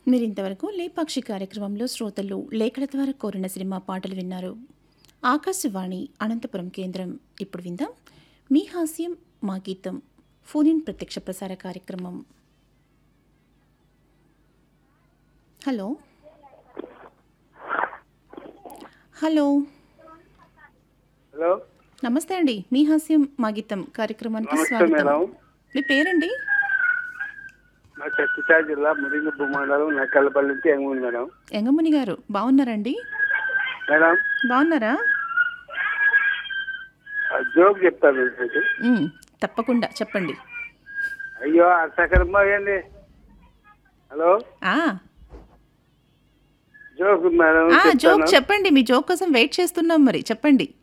మీరు ఇంతవరకు లేపాక్షి కార్యక్రమంలో శ్రోతలు లేఖల ద్వారా కోరిన సినిమా పాటలు విన్నారు ఆకాశవాణి అనంతపురం కేంద్రం ఇప్పుడు విందాం మీ హాస్యం మా గీతం ఫోన్ ఇన్ ప్రత్యక్ష ప్రసార కార్యక్రమం హలో హలో హలో నమస్తే అండి మీ హాస్యం మా గీతం కార్యక్రమానికి నమస్తే స్వాగతం మేడం మీ పేరండి మా చిత్తూరు జిల్లా మురింగపు మండలం నక్కలపల్లి నుంచి ఎంగుంది మేడం ఎంగముని గారు బాగున్నారండి మేడం బాగున్నారా ఆ జోక్ చెప్తాను మీకు మ్, తప్పకుండా చెప్పండి అయ్యో అసకర్మ ఏంది హలో ఆ జోక్ మేడం ఆ, జోక్ చెప్తాను చెప్పండి మీ జోక్ కోసం వెయిట్ చేస్తున్నాం మరి చెప్పండి